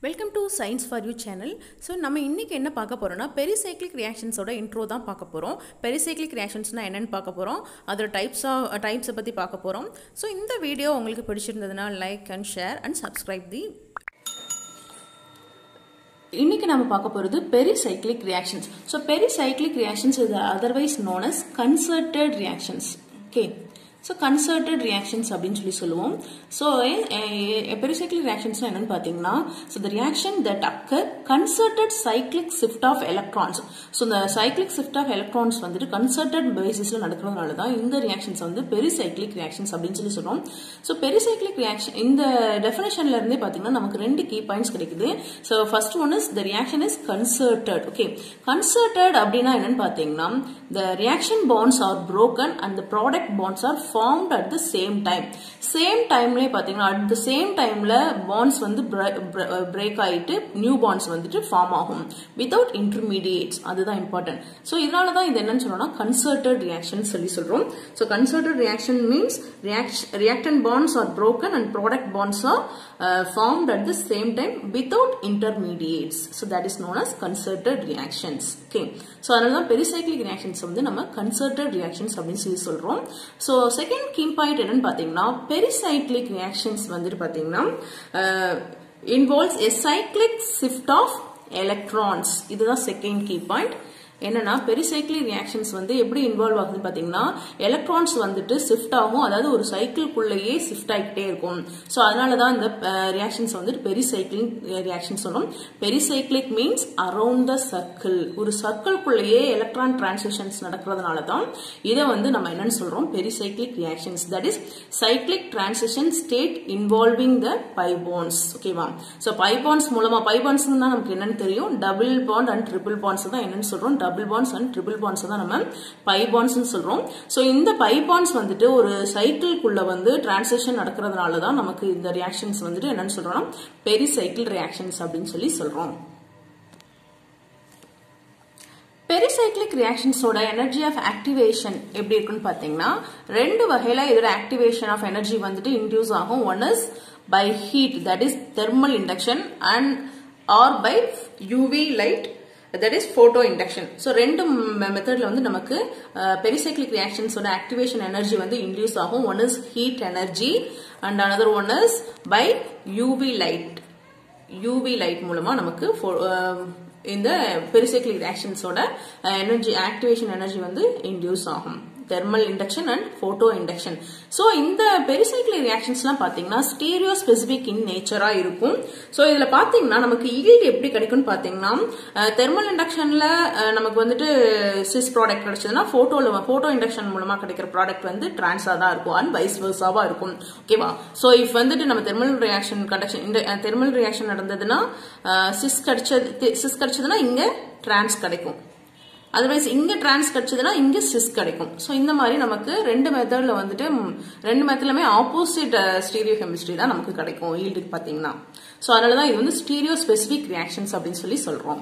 welcome to science for you channel so நம்ம இன்றைக்கி என்ன பார்க்க போகிறோம்னா பெரிசைக்ளிக் ரியாக்ஷன்ஸோட இன்ட்ரோ தான் பார்க்க போகிறோம் பெரிசைக்ளிக் ரியாக்ஷன்ஸ்னால் என்னென்னு பார்க்க போகிறோம் அதோட டைப்ஸ் ஆஃப் டைப்ஸை பற்றி பார்க்க போகிறோம் ஸோ இந்த வீடியோ உங்களுக்கு பிடிச்சிருந்ததுன்னா like and share and subscribe the இன்னைக்கு நம்ம பார்க்க போகிறது pericyclic reactions so pericyclic reactions இது otherwise known as concerted reactions okay so concerted reactions அப்படின்னு சொல்லி சொல்லுவோம் ஸோ பெரிசைக்ளிக் ரியாக்ஷன்ஸ்னா என்னன்னு பார்த்தீங்கன்னா so the reaction that occur concerted cyclic shift of electrons so இந்த சைக்ளிக் ஷிஃப்ட் ஆஃப் எலக்ட்ரான்ஸ் வந்துட்டு கன்சர்டட் பேசிஸில் நடக்கிறதுனால தான் இந்த ரியாக்ஷன்ஸ் வந்து பெரிசைக்ளிக் ரியாக்ஷன்ஸ் அப்படின்னு சொல்லி சொல்லுவோம் ஸோ பெரிசைக்ளிக் ரியாக்ஷன் இந்த டெஃபினேஷன்ல இருந்தே பார்த்தீங்கன்னா நமக்கு ரெண்டு கீ பாயிண்ட்ஸ் கிடைக்குது so first one is the reaction is concerted okay concerted அப்படின்னா என்னன்னு பார்த்தீங்கன்னா the reaction bonds are broken and the product bonds are formed at the same time same time பார்த்தீங்கன்னா அட் த சேம் டைம்ல bonds வந்து break ஆயிட்டு new bonds வந்துட்டு form ஆகும் without intermediates அதுதான் இம்பார்ட்டன்ட் ஸோ இதனால தான் இது என்னன்னு சொல்லணும்னா கன்சர்டட் ரியாக்ஷன் சொல்லி சொல்றோம் so concerted reaction means ரியாக்டன் bonds are broken and product bonds are formed at the same time without intermediates so that is known as concerted reactions okay so அதனால தான் pericyclic reactions வந்து நம்ம concerted reactions அப்படின்னு சொல்லி சொல்றோம் so second key point என்னன்னு பார்த்தீங்கன்னா pericyclic reactions வந்துட்டு பார்த்தீங்கன்னா involves a cyclic shift of electrons இதுதான் செகண்ட் கீ பாயிண்ட் என்னன்னா பெரிசைக்கிளிக் ரியாக்ஷன்ஸ் வந்து எப்படி இன்வால்வ் ஆகுதுன்னு பார்த்தீங்கன்னா எலக்ட்ரான்ஸ் வந்துட்டு ஷிஃப்ட் ஆகும் அதாவது ஒரு சைக்கிள்குள்ளேயே ஷிஃப்ட் ஆகிட்டே இருக்கும் ஸோ அதனால தான் இந்த ரியாக்ஷன்ஸ் வந்துட்டு பெரிசைக்கிளிக் ரியாக்ஷன் சொல்றோம் pericyclic means around the circle ஒரு சர்க்கிள்குள்ளேயே எலக்ட்ரான் டிரான்சிஷன்ஸ் நடக்கிறதுனால தான் இதை வந்து நம்ம என்னன்னு சொல்றோம் pericyclic reactions that is cyclic transition state involving the pi bonds ஓகேவா ஸோ பைபான்ஸ் மூலமா பைபான்ஸ் தான் நமக்கு என்னன்னு தெரியும் double bond and triple bonds தான் என்னன்னு சொல்றோம் double bonds and triple bonds தான் நம்ம பை பாண்ட்ஸ் சொல்றோம் ஸோ இந்த பை பாண்ட்ஸ் வந்துட்டு ஒரு சைக்கிள்குள்ள வந்து டிரான்சாக்ஷன் நடக்கிறதுனால தான் நமக்கு இந்த ரியாக்ஷன்ஸ் வந்துட்டு என்னன்னு சொல்றோம்னா பெரிசைக்கிள் ரியாக்ஷன்ஸ் அப்படின்னு சொல்லி சொல்றோம் பெரிசைக்ளிக் ரியாக்ஷன்ஸோட எனர்ஜி ஆஃப் ஆக்டிவேஷன் எப்படி இருக்குன்னு பார்த்தீங்கன்னா ரெண்டு வகையில இதோட ஆக்டிவேஷன் ஆஃப் எனர்ஜி வந்துட்டு இன்டியூஸ் ஆகும் one is by heat that is thermal induction and or by UV light that is photo induction so ரெண்டு மெத்தட்ல வந்து நமக்கு பெரிசைக்ளிக் ரியாக்ஷன்ஸோட ஆக்டிவேஷன் எனர்ஜி வந்து இன்டியூஸ் ஆகும் one is heat energy and another one is by UV light UV light மூலமா நமக்கு இந்த பெரிசைக்ளிக் ரியாக்ஷன்ஸோட எனர்ஜி ஆக்டிவேஷன் எனர்ஜி வந்து இன்டியூஸ் ஆகும் thermal induction and photo induction so இந்த பெரிசைக்கிள் ரியாக்ஷன்ஸ்லாம் பார்த்தீங்கன்னா ஸ்டீரியோ ஸ்பெசிபிக் இன் நேச்சரா இருக்கும் ஸோ இதில் பார்த்தீங்கன்னா நமக்கு ஈல்டு எப்படி கிடைக்கும்னு பார்த்தீங்கன்னா தெர்மல் இண்டக்ஷன்ல நமக்கு வந்துட்டு சிஸ் ப்ராடக்ட் கிடைச்சதுன்னா ஃபோட்டோல ஃபோட்டோ இண்டக்ஷன் மூலமா கிடைக்கிற ப்ராடக்ட் வந்து டிரான்ஸா தான் இருக்கும் அண்ட் வைஸ் வர்ஸாவா இருக்கும் ஓகேவா ஸோ இஃப் வந்துட்டு நம்ம தெர்மல் ரியாக்ஷன் கண்டக்ஷன் இந்த தெர்மல் ரியாக்ஷன் நடந்ததுன்னா சிஸ் கிடைச்சது சிஸ் கிடைச்சதுன்னா இங்க டிரான்ஸ் கிடைக்கும் அதர்வைஸ் இங்க டிரான்ஸ் கிடைச்சதுன்னா இங்க சிஸ் கிடைக்கும் ஸோ இந்த மாதிரி நமக்கு ரெண்டு மெத்தட்ல வந்துட்டு ரெண்டு மெத்தட்லுமே ஆப்போசிட் ஸ்டீரியோ கெமிஸ்ட்ரி தான் நமக்கு கிடைக்கும் ஈல்டுக்கு பார்த்தீங்கன்னா ஸோ அதனால தான் இது வந்து ஸ்டீரியோ ஸ்பெசிபிக் ரியாக்ஷன்ஸ் அப்படின்னு சொல்லி சொல்றோம்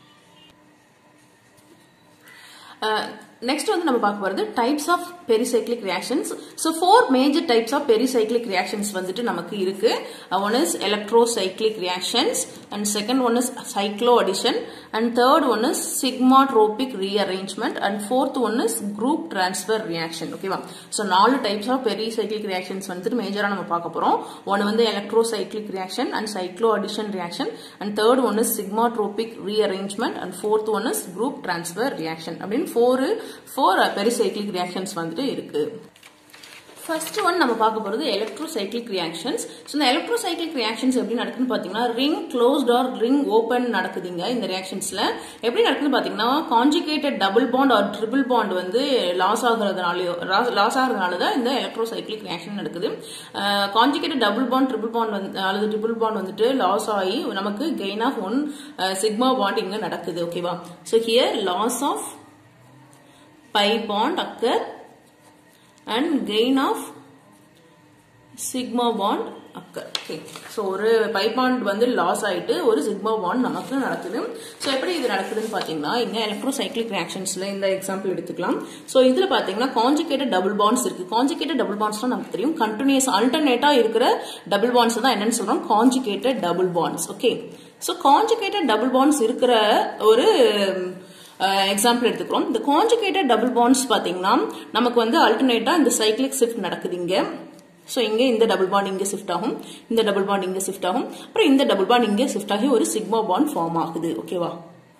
நெக்ஸ்ட் வந்து நம்ம பார்க்க போகிறது types of pericyclic reactions so four major types of pericyclic reactions வந்துட்டு நமக்கு இருக்கு one is electrocyclic reactions and second one is cycloaddition and third one is sigmatropic rearrangement and fourth one is group transfer reaction ஓகேவா so நாலு types of pericyclic reactions வந்துட்டு மேஜராக நம்ம பார்க்க போகிறோம் ஒன்று வந்து electrocyclic reaction and cycloaddition reaction and third one is sigmatropic rearrangement and fourth one is group transfer reaction அப்படின்னு ஃபோர் ஃபோர் பெரிசைக்ளிக் ரியாக்ஷன்ஸ் வந்துட்டு இருக்கு ஃபர்ஸ்ட் ஒன் நம்ம பார்க்க போகிறது எலக்ட்ரோசைக்ளிக் ரியாக்ஷன்ஸ் ஸோ இந்த எலக்ட்ரோசைக்ளிக் ரியாக்ஷன்ஸ் எப்படி நடக்குதுன்னு பார்த்தீங்கன்னா ring closed or ring open நடக்குதுங்க இந்த ரியாக்ஷன்ஸில் எப்படி நடக்குதுன்னு பார்த்தீங்கன்னா conjugated double bond or triple bond வந்து லாஸ் ஆகுறதுனாலயோ லாஸ் ஆகுறதுனால தான் இந்த எலக்ட்ரோசைக்ளிக் ரியாக்ஷன் நடக்குது conjugated double bond triple bond வந்து அல்லது ட்ரிபிள் பாண்ட் வந்துட்டு லாஸ் ஆகி நமக்கு gain of one sigma bond இங்கே நடக்குது ஓகேவா so here loss of pi bond occur and gain of sigma bond occur okay so ஒரு பை பாண்ட் வந்து லாஸ் ஆயிட்டு ஒரு சிக்மா பாண்ட் நமக்கு நடக்குது ஸோ எப்படி இது நடக்குதுன்னு பார்த்தீங்கன்னா இங்க எலக்ட்ரோசைக்ளிக் ரியாக்ஷன்ஸ்ல இந்த எக்ஸாம்பிள் எடுத்துக்கலாம் ஸோ இதுல பார்த்தீங்கன்னா காஞ்சிகேட்டட் டபுள் பாண்ட்ஸ் இருக்கு காஞ்சிகேட்டட் டபுள் பாண்ட்ஸ்னா நமக்கு தெரியும் கண்டினியூஸ் ஆல்டர்னேட்டா இருக்கிற டபுள் பாண்ட்ஸ் தான் என்னன்னு சொல்றோம் conjugated double bonds okay so conjugated double bonds இருக்கிற ஒரு எக்ஸாம்பிள் எடுத்துக்கிறோம் இந்த காஞ்சிகேட்டட் டபுள் பாண்ட்ஸ் பார்த்தீங்கன்னா நமக்கு வந்து அல்டர்னேட்டா இந்த சைக்ளிக் ஷிஃப்ட் நடக்குது இங்க ஸோ இங்கே இந்த டபுள் பாண்ட் இங்கே ஷிஃப்ட் ஆகும் இந்த டபுள் பாண்ட் இங்கே ஷிஃப்ட் ஆகும் அப்புறம் இந்த டபுள் பாண்ட் இங்கே ஷிஃப்ட் ஆகி ஒரு சிக்மா பாண்ட் ஃபார்ம் ஆகுது ஓகேவா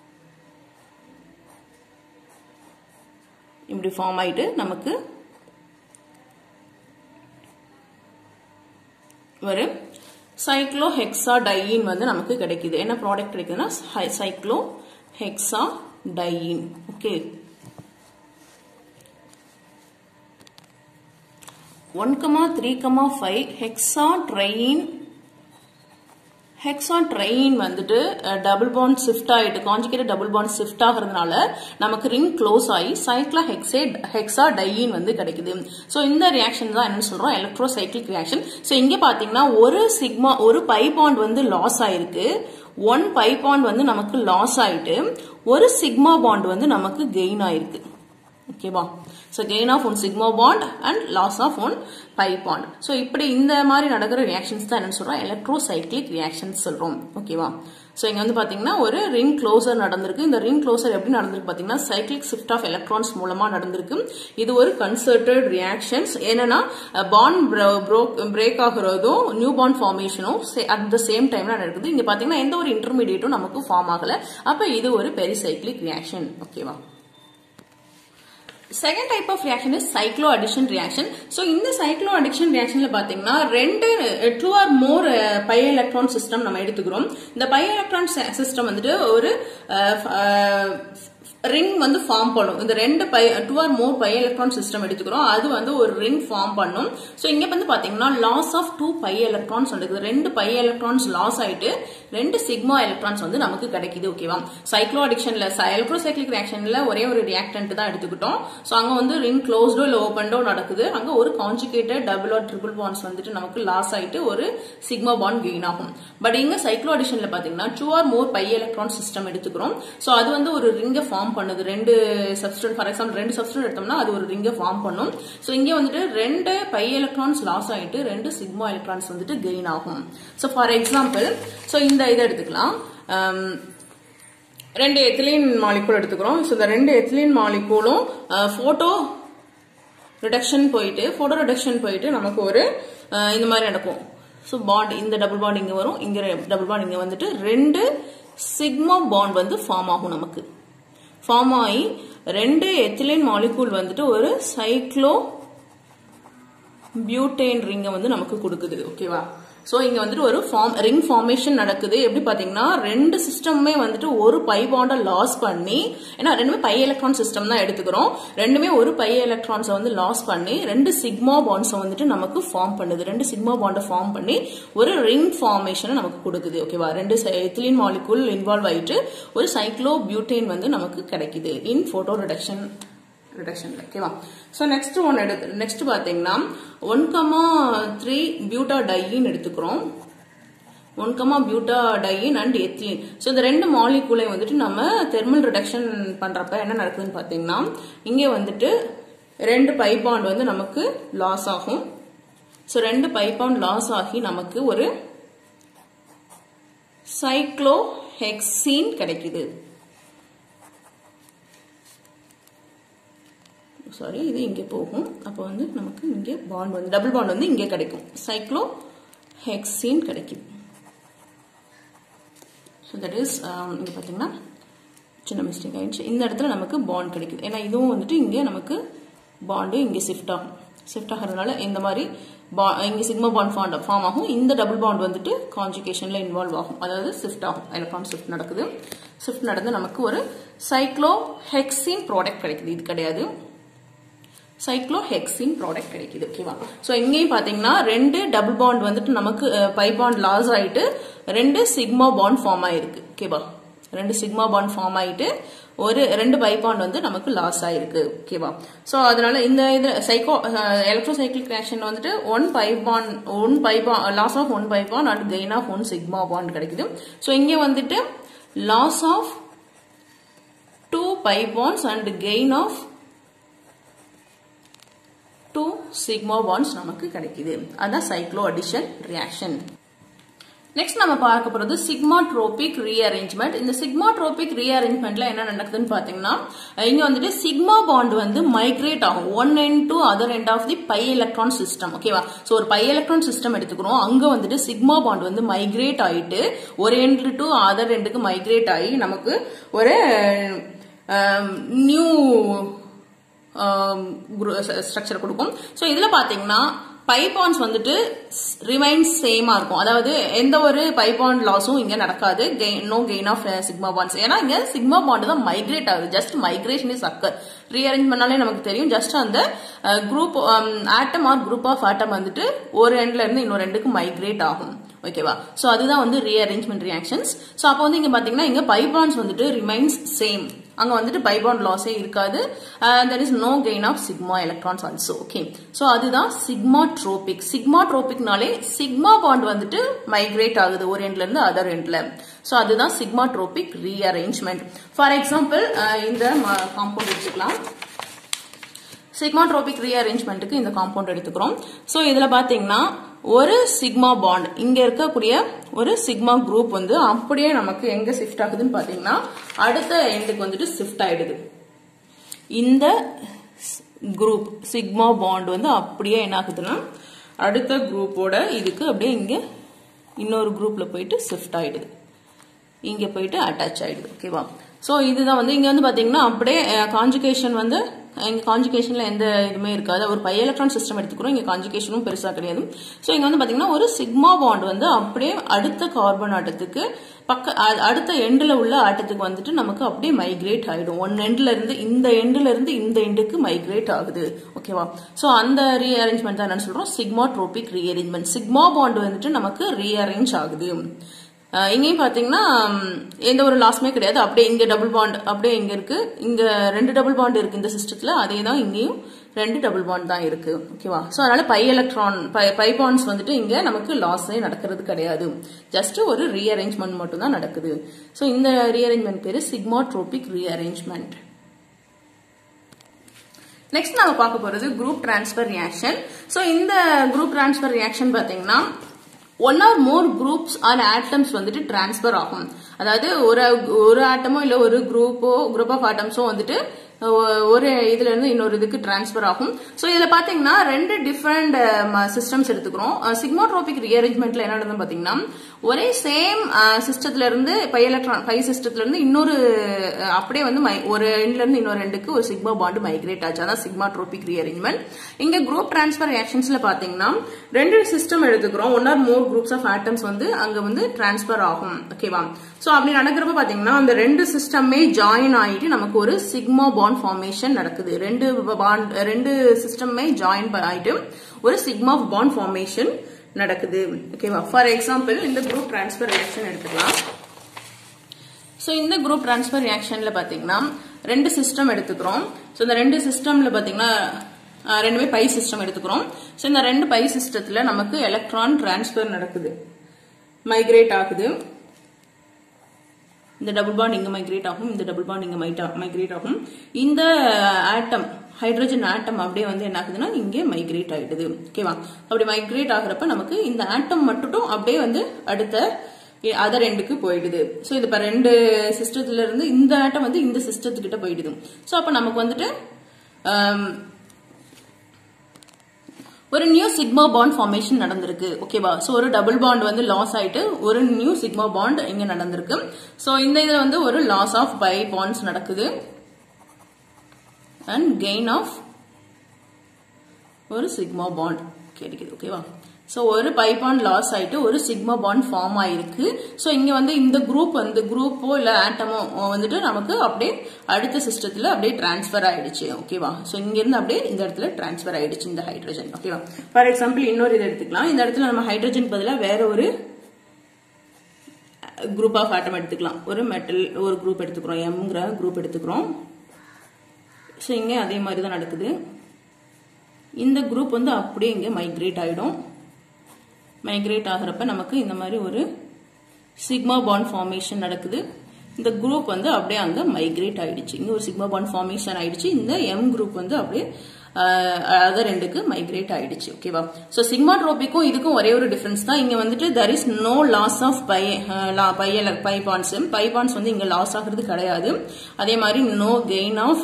இப்படி ஃபார்ம் ஆயிட்டு நமக்கு ஒரு சைக்ளோ ஹெக்ஸா டையின் வந்து நமக்கு கிடைக்குது என்ன ப்ராடக்ட் கிடைக்குதுன்னா cyclohexadiene okay one comma three comma five hexatriene hexatriene வந்துட்டு டபுள் பாண்ட் ஷிஃப்ட் ஆயிட்டு காஞ்சிகேட் டபுள் பாண்ட் ஷிஃப்ட் ஆகிறதுனால நமக்கு ரிங் க்ளோஸ் ஆகி சைக்ளா ஹெக்ஸே ஹெக்ஸா டையின் வந்து கிடைக்குது ஸோ இந்த ரியாக்ஷன் தான் என்னன்னு சொல்றோம் எலக்ட்ரோசைக்ளிக் ரியாக்ஷன் ஸோ இங்க பாத்தீங்கன்னா ஒரு சிக்மா ஒரு பை பாண்ட் வந்து லாஸ் ஆயிருக்கு ஒன் பை பாண்ட் வந்து நமக்கு லாஸ் ஆயிட்டு ஒரு சிக்மா பாண்ட் வந்து நமக்கு கெயின் ஆயிருக்கு ஓகேவா so gain of one sigma bond and loss of one pi bond so இப்படி இந்த மாதிரி நடக்கிற ரியாக்ஷன்ஸ் தான் என்னன்னு சொல்றோம் எலக்ட்ரோசைக்ளிக் ரியாக்ஷன்ஸ் சொல்றோம் ஓகேவா ஸோ இங்க வந்து பாத்தீங்கன்னா ஒரு ரிங் க்ளோசர் நடந்திருக்கு இந்த ரிங் க்ளோசர் எப்படி நடந்திருக்கு பாத்தீங்கன்னா சைக்ளிக் ஷிஃப்ட் ஆஃப் எலக்ட்ரான்ஸ் மூலமா நடந்திருக்கு இது ஒரு கன்சர்டட் ரியாக்ஷன்ஸ் என்னன்னா பாண்ட் பிரேக் ஆகுறதும் நியூ பாண்ட் ஃபார்மேஷனும் அட் த சேம் டைம்ல நடக்குது இங்க பாத்தீங்கன்னா எந்த ஒரு இன்டர்மீடியட்டும் நமக்கு ஃபார்ம் ஆகல அப்ப இது ஒரு பெரிசைக்ளிக் ரியாக்ஷன் ஓகேவா second type of reaction is cycloaddition reaction so இந்த சைக்ளோ அடிஷன் ரியாக்ஷன்ல பாத்தீங்கன்னா ரெண்டு two or more pi electron system நம்ம எடுத்துக்கிறோம் இந்த பை எலக்ட்ரான் சிஸ்டம் வந்துட்டு ஒரு ரிங் வந்து ஃபார்ம் பண்ணும் இந்த ரெண்டு pi two or more pi electron system எடுத்துக்கிறோம் அது வந்து ஒரு ரிங் ஃபார்ம் பண்ணும் ஸோ இங்க வந்து பாத்தீங்கன்னா loss of two pi electrons நடக்குது ரெண்டு பை எலக்ட்ரான்ஸ் லாஸ் ஆயிட்டு ரெண்டு சிக்மா எலக்ட்ரான்ஸ் வந்து நமக்கு கிடைக்குது ஓகேவா சைக்ளோ அடிக்ஷன்ல எலக்ட்ரோசைக்ளிக் ரியாக்ஷன்ல ஒரே ஒரு ரியாக்டன்ட் தான் எடுத்துக்கிட்டோம் ஸோ அங்க வந்து ரிங் க்ளோஸ்டோ இல்லை ஓப்பன்டோ நடக்குது அங்க ஒரு conjugated double or triple bonds வந்துட்டு நமக்கு லாஸ் ஆயிட்டு ஒரு சிக்மா பாண்ட் கெயின் ஆகும் பட் இங்க சைக்ளோ அடிஷன்ல பாத்தீங்கன்னா two or more pi electron system எடுத்துக்கிறோம் ஸோ அது வந்து ஒரு ரிங்கை ஃபார்ம் பண்ணுது ரெண்டு சப்ஸ்டன்ட் ஃபார் எக்ஸாம்பிள் ரெண்டு சப்ஸ்டன்ட் எடுத்தோம்னா அது ஒரு ரிங்கை ஃபார்ம் பண்ணும் ஸோ இங்கே வந்துட்டு ரெண்டு பை எலக்ட்ரான்ஸ் லாஸ் ஆயிட்டு ரெண்டு சிக்மா எலக்ட்ரான்ஸ் வந்துட்டு கெயின் ஆகும் ஸோ ஃபார் எக்ஸாம்பிள் ஸோ இந்த இதை எடுத்துக்கலாம் ரெண்டு எத்திலீன் மாலிகூல் எடுத்துக்கிறோம் ஸோ இந்த ரெண்டு எத்திலீன் மாலிகூலும் ஃபோட்டோ ரிடக்ஷன் போயிட்டு ஃபோட்டோ ரிடக்ஷன் போயிட்டு நமக்கு ஒரு இந்த மாதிரி நடக்கும் ஸோ பாண்ட் இந்த டபுள் பாண்ட் இங்கே வரும் இங்கே டபுள் பாண்ட் இங்கே வந்துட்டு ரெண்டு சிக்மா பாண்ட் வந்து ஃபார்ம் ஆகும் நமக்கு ஃபார்ம் ஆகி ரெண்டு எத்திலின் மாலிகூல் வந்துட்டு ஒரு சைக்ளோ பியூட்டேன் ரிங்கை வந்து நமக்கு கொடுக்குது ஓகேவா ஸோ இங்க வந்துட்டு ஒரு ஃபார்ம் ரிங் ஃபார்மேஷன் நடக்குது எப்படி பாத்தீங்கன்னா ரெண்டு சிஸ்டமுமே வந்துட்டு ஒரு பை பாண்டை லாஸ் பண்ணி ஏன்னா ரெண்டுமே பை எலக்ட்ரான் சிஸ்டம் தான் எடுத்துக்கிறோம் ரெண்டுமே ஒரு பை எலக்ட்ரான்ஸை வந்து லாஸ் பண்ணி ரெண்டு சிக்மா பாண்ட்ஸை வந்துட்டு நமக்கு ஃபார்ம் பண்ணுது ரெண்டு சிக்மா பாண்டை ஃபார்ம் பண்ணி ஒரு ரிங் ஃபார்மேஷனை நமக்கு கொடுக்குது ஓகேவா ரெண்டு எத்திலின் மாலிகூல் இன்வால்வ் ஆயிட்டு ஒரு சைக்ளோ பியூட்டேன் வந்து நமக்கு கிடைக்குது இன் போட்டோ ரிடக்ஷன் ரிடக்ஷன்ல ஓகேவா ஸோ நெக்ஸ்ட் ஒன் எடுத்து நெக்ஸ்ட் பார்த்தீங்கன்னா one comma three butadiene எடுத்துக்கிறோம் one comma butadiene and ethylene so இந்த ரெண்டு மாலிகூலை வந்துட்டு நம்ம தெர்மல் ரிடக்ஷன் பண்றப்ப என்ன நடக்குதுன்னு பார்த்தீங்கன்னா இங்கே வந்துட்டு ரெண்டு பை பாண்ட் வந்து நமக்கு லாஸ் ஆகும் ஸோ ரெண்டு பை பாண்ட் லாஸ் ஆகி நமக்கு ஒரு சைக்ளோ ஹெக்ஸீன் கிடைக்குது சாரி இது இங்கே போகும் அப்போ வந்து நமக்கு இங்கே பாண்ட் வந்து டபுள் பாண்ட் வந்து இங்கே கிடைக்கும் சைக்ளோ ஹெக்ஸீன் கிடைக்கும் ஸோ தட் இஸ் இங்கே பார்த்தீங்கன்னா சின்ன மிஸ்டேக் ஆயிடுச்சு இந்த இடத்துல நமக்கு பாண்ட் கிடைக்குது ஏன்னா இதுவும் வந்துட்டு இங்கே நமக்கு பாண்டு இங்கே ஷிஃப்ட் ஆகும் ஷிஃப்ட் ஆகிறதுனால இந்த மாதிரி பா இங்கே சிக்மா பாண்ட் ஃபாண்ட் ஃபார்ம் ஆகும் இந்த டபுள் பாண்ட் வந்துட்டு கான்ஜுகேஷனில் இன்வால்வ் ஆகும் அதாவது ஷிஃப்ட் ஆகும் எலக்ட்ரான் ஷிஃப்ட் நடக்குது ஷிஃப்ட் நடந்து நமக்கு ஒரு சைக்ளோ ஹெக்ஸின் ப்ராடக்ட் கிடைக்குது இது கிடையாது சைக்ளோஹெக்சின் ப்ராடக்ட் கிடைக்குது ஓகேவா ஸோ இங்கேயும் பார்த்தீங்கன்னா ரெண்டு டபுள் பாண்ட் வந்துட்டு நமக்கு பை பாண்ட் லாஸ் ஆயிட்டு ரெண்டு சிக்மா பாண்ட் ஃபார்ம் ஆயிருக்கு ஓகேவா ரெண்டு சிக்மா பாண்ட் ஃபார்ம் ஆயிட்டு ஒரு ரெண்டு பை பாண்ட் வந்து நமக்கு லாஸ் ஆயிருக்கு ஓகேவா ஸோ அதனால இந்த இது சைக்கோ எலக்ட்ரோசைக்கிளிக் ரியாக்ஷன் வந்துட்டு one pi bond one pi bond loss of one pi bond and gain of one sigma bond கிடைக்குது ஸோ இங்கே வந்துட்டு loss of two pi bonds and gain of two sigma bonds நமக்கு கிடைக்குது அதான் cyclo cycloaddition reaction next நம்ம பார்க்க போறது sigmatropic rearrangement இந்த சிக்மாட்ரோபிக் ரீஅரேஞ்ச்மெண்ட்ல என்ன நடக்குதுன்னு பாத்தீங்கன்னா இங்க வந்துட்டு சிக்மா பாண்ட் வந்து மைக்ரேட் ஆகும் one end to other end of the pi electron system ஓகேவா ஸோ ஒரு பை எலக்ட்ரான் சிஸ்டம் எடுத்துக்கிறோம் அங்க வந்துட்டு சிக்மா பாண்ட் வந்து மைக்ரேட் ஆயிட்டு ஒரு எண்ட் டு அதர் எண்டுக்கு மைக்ரேட் ஆகி நமக்கு ஒரு நியூ ஸ்ட்ரக்சர் கொடுக்கும் ஸோ இதுல பாத்தீங்கன்னா பைபான்ஸ் வந்துட்டு ரிமைன்ஸ் சேமா இருக்கும் அதாவது எந்த ஒரு பைபாண்ட் லாஸும் இங்க நடக்காது no gain of sigma bonds ஏன்னா இங்க சிக்மா பாண்ட் தான் மைக்ரேட் ஆகுது just migration is occur rearrange பண்ணாலே நமக்கு தெரியும் ஜஸ்ட் அந்த group atom or group of atom வந்துட்டு ஒரு எண்ட்ல இருந்து இன்னொரு ரெண்டுக்கு மைக்ரேட் ஆகும் ஓகேவா ஸோ அதுதான் வந்து ரீஅரேஞ்ச்மெண்ட் ரியாக்ஷன்ஸ் ஸோ அப்போ வந்து இங்க பாத்தீங்கன்னா இங்க பைபாண்ட்ஸ் வந்துட்டு ரிமைன்ஸ் சேம் அங்க வந்துட்டு பைபாண்ட் லாஸே இருக்காது there is no gain of sigma electrons also okay so அதுதான் சிக்மா ட்ரோபிக் சிக்மா ட்ரோபிக்னாலே சிக்மா பாண்ட் வந்துட்டு மைக்ரேட் ஆகுது ஒரு எண்ட்ல இருந்து அதர் எண்ட்ல ஸோ அதுதான் sigmatropic rearrangement for example இந்த காம்பவுண்ட் எடுத்துக்கலாம் சிக்மாட்ரோபிக் ரீஅரேஞ்ச்மெண்ட்டுக்கு இந்த காம்பவுண்ட் எடுத்துக்கிறோம் ஸோ இதில் பார்த்தீங்கன்னா ஒரு சிக்மா பாண்ட் இங்க இருக்கக்கூடிய ஒரு சிக்மா குரூப் வந்து அப்படியே நமக்கு எங்க ஷிஃப்ட் ஆகுதுன்னு பாத்தீங்கன்னா அடுத்த எண்டுக்கு வந்துட்டு ஷிஃப்ட் ஆயிடுது இந்த குரூப் சிக்மா பாண்ட் வந்து அப்படியே என்ன ஆகுதுன்னா அடுத்த குரூப்போட இதுக்கு அப்படியே இங்க இன்னொரு குரூப்ல போயிட்டு ஷிஃப்ட் ஆயிடுது இங்க போயிட்டு அட்டாச் ஆயிடுது ஓகேவா ஸோ இதுதான் வந்து இங்க வந்து பாத்தீங்கன்னா அப்படியே கான்ஜுகேஷன் வந்து இங்க கான்ஜுகேஷன்ல எந்த இதுவுமே இருக்காது ஒரு பை எலக்ட்ரான் சிஸ்டம் எடுத்துக்கிறோம் இங்க கான்ஜுகேஷனும் பெருசா கிடையாது ஸோ இங்க வந்து பாத்தீங்கன்னா ஒரு சிக்மா பாண்ட் வந்து அப்படியே அடுத்த கார்பன் ஆட்டத்துக்கு பக்க அடுத்த எண்டில் உள்ள ஆட்டத்துக்கு வந்துட்டு நமக்கு அப்படியே மைக்ரேட் ஆயிடும் ஒன் எண்ட்ல இருந்து இந்த எண்ட்ல இருந்து இந்த எண்டுக்கு மைக்ரேட் ஆகுது ஓகேவா ஸோ அந்த ரீஅரேஞ்ச்மெண்ட் தான் என்னன்னு சொல்றோம் sigmatropic rearrangement sigma bond வந்துட்டு நமக்கு ரீஅரேஞ்ச் ஆகுது இங்கேயும் பார்த்தீங்கன்னா எந்த ஒரு லாஸுமே கிடையாது அப்படியே இங்கே டபுள் பாண்ட் அப்படியே இங்கே இருக்கு இங்கே ரெண்டு டபுள் பாண்ட் இருக்கு இந்த சிஸ்டத்தில் அதே தான் இங்கேயும் ரெண்டு டபுள் பாண்ட் தான் இருக்கு ஓகேவா ஸோ அதனால pi electron pi pi bonds வந்துட்டு இங்கே நமக்கு லாஸே நடக்கிறது கிடையாது ஜஸ்ட் ஒரு ரீஅரேஞ்ச்மெண்ட் மட்டும் தான் நடக்குது ஸோ இந்த ரீஅரேஞ்ச்மெண்ட் பேரு சிக்மா ட்ரோபிக் ரீஅரேஞ்ச்மெண்ட் நெக்ஸ்ட் நம்ம பார்க்க போறது குரூப் டிரான்ஸ்பர் ரியாக்ஷன் ஸோ இந்த குரூப் டிரான்ஸ்பர் ரியாக்ஷன் பார்த்தீங்கன்னா one or more groups or atoms வந்துட்டு டிரான்ஸ்பர் ஆகும் அதாவது ஒரு ஒரு ஆட்டமோ இல்ல ஒரு குரூப்போ குரூப் ஆஃப் ஆட்டம்ஸோ வந்துட்டு ஒரு இதுல இருந்து இன்னொரு இதுக்கு டிரான்ஸ்பர் ஆகும் ஸோ இதுல பாத்தீங்கன்னா ரெண்டு டிஃப்ரெண்ட் சிஸ்டம்ஸ் எடுத்துக்கிறோம் சிக்மோட்ரோபிக் ரீஅரேஞ்ச்மெண்ட்ல என்ன நடந்தது பாத்தீங்கன்னா ஒரே சேம் சிஸ்டத்துல இருந்து பை எலக்ட்ரான் பை சிஸ்டத்துல இருந்து இன்னொரு அப்படியே வந்து ஒரு எண்ட்ல இருந்து இன்னொரு ரெண்டுக்கு ஒரு சிக்மா பாண்டு மைக்ரேட் ஆச்சு அதான் சிக்மாட்ரோபிக் ரீஅரேஞ்ச்மெண்ட் இங்க குரூப் டிரான்ஸ்பர் ரியாக்ஷன்ஸ்ல பாத்தீங்கன்னா ரெண்டு சிஸ்டம் எடுத்துக்கிறோம் one or more groups of atoms வந்து அங்க வந்து டிரான்ஸ்பர் ஆகும் ஓகேவா சோ அப்படி நடக்கிறப்ப பாத்தீங்கன்னா அந்த ரெண்டு சிஸ்டமே ஜாயின் ஆயிட்டு நமக்கு ஒரு சிக்மா பாண்ட் ஃபார்மேஷன் நடக்குது ரெண்டு பாண்ட் ரெண்டு சிஸ்டமே ஜாயின் ஆயிட்டு ஒரு சிக்மா பாண்ட் ஃபார்மேஷன் நடக்குது ஓகேவா ஃபார் எக்ஸாம்பிள் இந்த குரூப் டிரான்ஸ்பர் ரியாக்ஷன் எடுத்துக்கலாம் ஸோ இந்த குரூப் டிரான்ஸ்பர் ரியாக்ஷன்ல பாத்தீங்கன்னா ரெண்டு சிஸ்டம் எடுத்துக்கிறோம் ஸோ இந்த ரெண்டு சிஸ்டம்ல பாத்தீங்கன்னா ரெண்டுமே பை சிஸ்டம் எடுத்துக்கிறோம் ஸோ இந்த ரெண்டு பை சிஸ்டத்துல நமக்கு எலக்ட்ரான் டிரான்ஸ்பர் நடக்குது மைக்ரேட் ஆகுது இந்த டபுள் பாண்ட் இங்க மைக்ரேட் ஆகும் இந்த டபுள் பாண்ட் இங்க மைக்ரேட் ஆகும் இந்த ஆட்டம் ஹைட்ரஜன் ஆட்டம் அப்படியே வந்து என்ன ஆகுதுன்னா இங்கே மைக்ரேட் ஆயிடுது ஓகேவா அப்படி மைக்ரேட் ஆகுறப்ப நமக்கு இந்த ஆட்டம் மட்டும் அப்படியே வந்து அடுத்த அதர் எண்டுக்கு போயிடுது ஸோ இது இப்போ ரெண்டு சிஸ்டத்துல இருந்து இந்த ஆட்டம் வந்து இந்த சிஸ்டத்துக்கிட்ட போயிடுது ஸோ அப்போ நமக்கு வந்துட்டு ஒரு நியூ சிக்மா பாண்ட் ஃபார்மேஷன் நடந்திருக்கு ஓகேவா ஸோ ஒரு டபுள் பாண்ட் வந்து லாஸ் ஆயிட்டு ஒரு நியூ சிக்மா பாண்ட் இங்க நடந்திருக்கு ஸோ இந்த இதுல வந்து ஒரு லாஸ் ஆஃப் பை பாண்ட்ஸ் நடக்குது அண்ட் கெயின் ஆஃப் ஒரு சிக்மா பாண்ட் கிடைக்குது ஓகேவா ஸோ ஒரு பை பாண்ட் லாஸ் ஆயிட்டு ஒரு சிக்மா பாண்ட் ஃபார்ம் ஆயிருக்கு ஸோ இங்க வந்து இந்த குரூப் வந்து குரூப்போ இல்ல ஆட்டமோ வந்துட்டு நமக்கு அப்படியே அடுத்த சிஸ்டத்துல அப்படியே டிரான்ஸ்பர் ஆயிடுச்சு ஓகேவா ஸோ இங்க இருந்து அப்படியே இந்த இடத்துல டிரான்ஸ்பர் ஆயிடுச்சு இந்த ஹைட்ரஜன் ஓகேவா ஃபார் எக்ஸாம்பிள் இன்னொரு இது எடுத்துக்கலாம் இந்த இடத்துல நம்ம ஹைட்ரஜன் பதிலாக வேற ஒரு குரூப் ஆஃப் ஆட்டம் எடுத்துக்கலாம் ஒரு மெட்டல் ஒரு குரூப் எடுத்துக்கிறோம் எம்ங்கிற குரூப் எடுத்துக்கிறோம் ஸோ இங்கே அதே மாதிரி தான் நடக்குது இந்த குரூப் வந்து அப்படியே இங்கே மைக்ரேட் ஆகிடும் மைக்ரேட் ஆகிறப்ப நமக்கு இந்த மாதிரி ஒரு சிக்மா பாண்ட் ஃபார்மேஷன் நடக்குது இந்த குரூப் வந்து அப்படியே அங்கே மைக்ரேட் ஆயிடுச்சு இங்கே ஒரு சிக்மா பாண்ட் ஃபார்மேஷன் ஆயிடுச்சு இந்த எம் குரூப் வந்து அப்படியே அதர் ரெண்டுக்கு மைக்ரேட் ஆயிடுச்சு ஓகேவா ஸோ சிக்மா ட்ரோபிக்கும் இதுக்கும் ஒரே ஒரு டிஃபரன்ஸ் தான் இங்கே வந்துட்டு there is no loss of pi pi pi bonds pi bonds வந்து இங்கே லாஸ் ஆகிறது கிடையாது அதே மாதிரி no gain of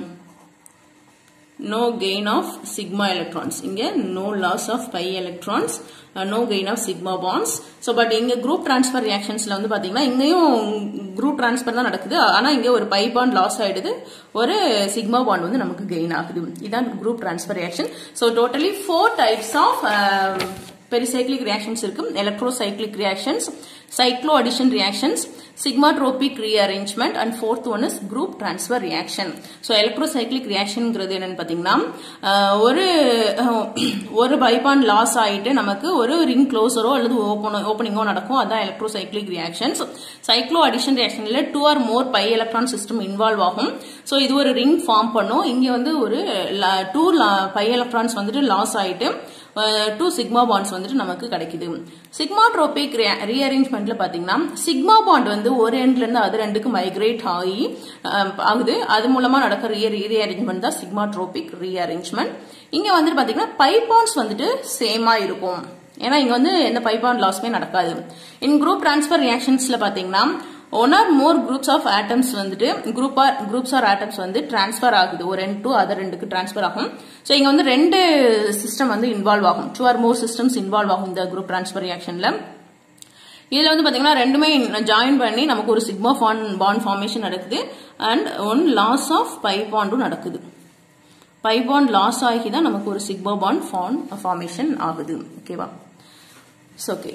no gain of sigma electrons இங்க no loss of pi electrons uh, no gain of sigma bonds so but இங்க group transfer reactionsல வந்து பாத்தீங்கன்னா இங்கேயும் group transfer தான் நடக்குது ஆனா இங்க ஒரு pi bond loss ஆயிடுது ஒரு sigma bond வந்து நமக்கு gain ஆகுது இதான் group transfer reaction so totally four types of uh, pericyclic reactions இருக்கு electrocyclic reactions cyclo addition reactions sigmatropic rearrangement and fourth one is group transfer reaction so electrocyclic reactionங்கிறது என்னன்னு பாத்தீங்கன்னா ஒரு ஒரு பைபான் லாஸ் ஆயிட்டு நமக்கு ஒரு ரிங் க்ளோசரோ அல்லது ஓப்பனோ ஓப்பனிங்கோ நடக்கும் அதான் எலக்ட்ரோசைக்ளிக் ரியாக்ஷன்ஸ் சைக்ளோ அடிஷன் ரியாக்ஷன்ல two or more pi electron system involve ஆகும் ஸோ இது ஒரு ரிங் ஃபார்ம் பண்ணும் இங்க வந்து ஒரு டூ பை எலக்ட்ரான்ஸ் வந்துட்டு லாஸ் ஆயிட்டு டூ சிக்மா பாண்ட்ஸ் வந்துட்டு நமக்கு கிடைக்குது சிக்மா ட்ரோபிக் ரீஅரேஞ்ச்மெண்ட்ல பாத்தீங்கன்னா சிக்மா பாண்ட் வந்து ஒரு எண்ட்ல இருந்து அது ரெண்டுக்கு மைக்ரேட் ஆகி ஆகுது அது மூலமா நடக்கிற ரீஅரேஞ்ச்மெண்ட் தான் சிக்மா ட்ரோபிக் ரீஅரேஞ்ச்மெண்ட் இங்க வந்துட்டு பாத்தீங்கன்னா பை பாண்ட்ஸ் வந்துட்டு சேமா இருக்கும் ஏன்னா இங்க வந்து எந்த பை பாண்ட் லாஸ்மே நடக்காது இன் குரூப் டிரான்ஸ்பர் ரியாக்ஷன்ஸ்ல பாத்தீங்கன்னா one or more groups of atoms வந்துட்டு group or groups or atoms வந்து டிரான்ஸ்ஃபர் ஆகுது ஒரு ரெண்டு டூ அதர் ரெண்டுக்கு டிரான்ஸ்ஃபர் ஆகும் ஸோ இங்க வந்து ரெண்டு சிஸ்டம் வந்து இன்வால்வ் ஆகும் two or more systems involve ஆகும் இந்த குரூப் டிரான்ஸ்ஃபர் ரியாக்ஷன்ல இதுல வந்து பாத்தீங்கன்னா ரெண்டுமே ஜாயின் பண்ணி நமக்கு ஒரு சிக்மா ஃபான் பாண்ட் ஃபார்மேஷன் நடக்குது and one loss of pi பாண்டும் நடக்குது பை பாண்ட் லாஸ் ஆகி தான் நமக்கு ஒரு சிக்மா பாண்ட் ஃபார்ம் ஃபார்மேஷன் ஆகுது ஓகேவா ஓகே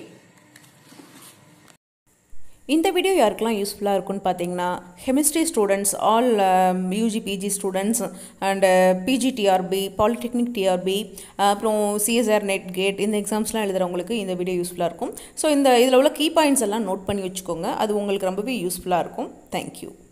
இந்த வீடியோ யாருக்கெல்லாம் யூஸ்ஃபுல்லாக இருக்குன்னு பார்த்தீங்கன்னா chemistry students all UG PG students and PG TRB polytechnic TRB அப்புறம் சிஎஸ்ஆர் நெட் கேட் இந்த எக்ஸாம்ஸ்லாம் எழுதுகிறவங்களுக்கு இந்த வீடியோ யூஸ்ஃபுல்லாக இருக்கும் ஸோ இந்த இதில் உள்ள கீ பாயிண்ட்ஸ் எல்லாம் நோட் பண்ணி வச்சுக்கோங்க அது உங்களுக்கு ரொம்பவே யூஸ்ஃபுல்லாக இருக்கும் தேங்க்யூ